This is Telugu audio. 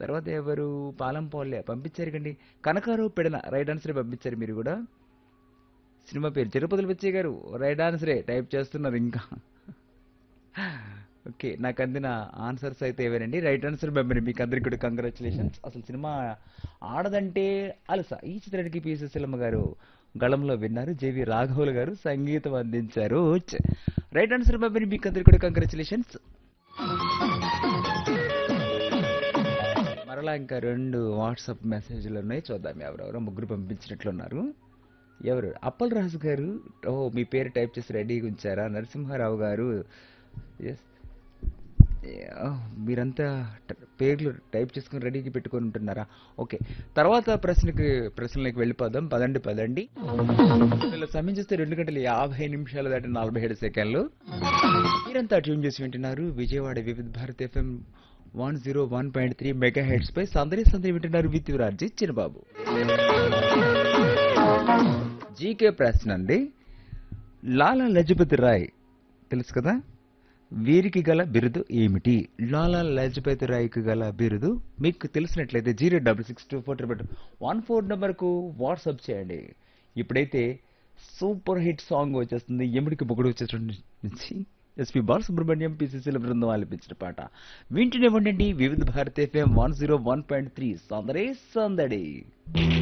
తర్వాత ఎవరు పాలం పోలే పంపించారు కండి కనకారావు పెడన రైట్ ఆన్సరే పంపించారు మీరు కూడా సినిమా పేరు తిరుపతిలో వచ్చే గారు రైట్ ఆన్సరే టైప్ చేస్తున్నారు ఇంకా ఓకే నాకు అందిన ఆన్సర్స్ అయితే ఏవేనండి రైట్ ఆన్సర్ పంపిణీ మీకు అందరికీ కూడా కంగ్రాచులేషన్స్ అసలు సినిమా ఆడదంటే అలస ఈ చిత్రానికి పి సుశీలమ్మ గారు గళంలో విన్నారు జేవి రాఘవులు గారు సంగీతం అందించారు రైట్ ఆన్సర్ పంపిణీ మీకు అందరికీ కూడా కంగ్రాచులేషన్స్ మరలా ఇంకా రెండు వాట్సాప్ మెసేజ్లు ఉన్నాయి చూద్దాం ఎవరెవరో ముగ్గురు పంపించినట్లున్నారు ఎవరు అప్పల్ రాజు గారు ఓ మీ పేరు టైప్ చేసి రెడీగా ఉంచారా నరసింహారావు గారు ఎస్ మీరంతా ట- పేర్లు టైప్ చేసుకుని రెడీకి పెట్టుకొని ఉంటున్నారా ఓకే తర్వాత ప్రశ్నకి ప్రశ్నలకు వెళ్ళిపోదాం పదండి పదండి ఇలా సమయం చూస్తే రెండు గంటల యాభై నిమిషాలు దాటి నలభై ఏడు సెకండ్లు మీరంతా ట్యూన్ చేసి వింటున్నారు Vijayawada Vividha Bharat FM one zero one point three mega hertz పై సందరి సందరి వింటున్నారు విత్ రాజీ చిన్నబాబు జీకే ప్రశ్న అండి లాలా లజపతి రాయ్ తెలుసు కదా వీరికి గల బిరుదు ఏమిటి లాలా లజపతి రాయ్కి గల బిరుదు మీకు తెలిసినట్లయితే zero double six two four triple one four నెంబర్కు వాట్సాప్ చేయండి ఇప్పుడైతే సూపర్ హిట్ సాంగ్ వచ్చేస్తుంది ఎముడికి బొగుడు వచ్చేటువంటి నుంచి ఎస్పి బాలసుబ్రహ్మణ్యం పిసిసిల బృందం ఆలపించిన పాట వింటూనే ఉండండి Vividha Bharata FM one zero one point three సందడే సందడి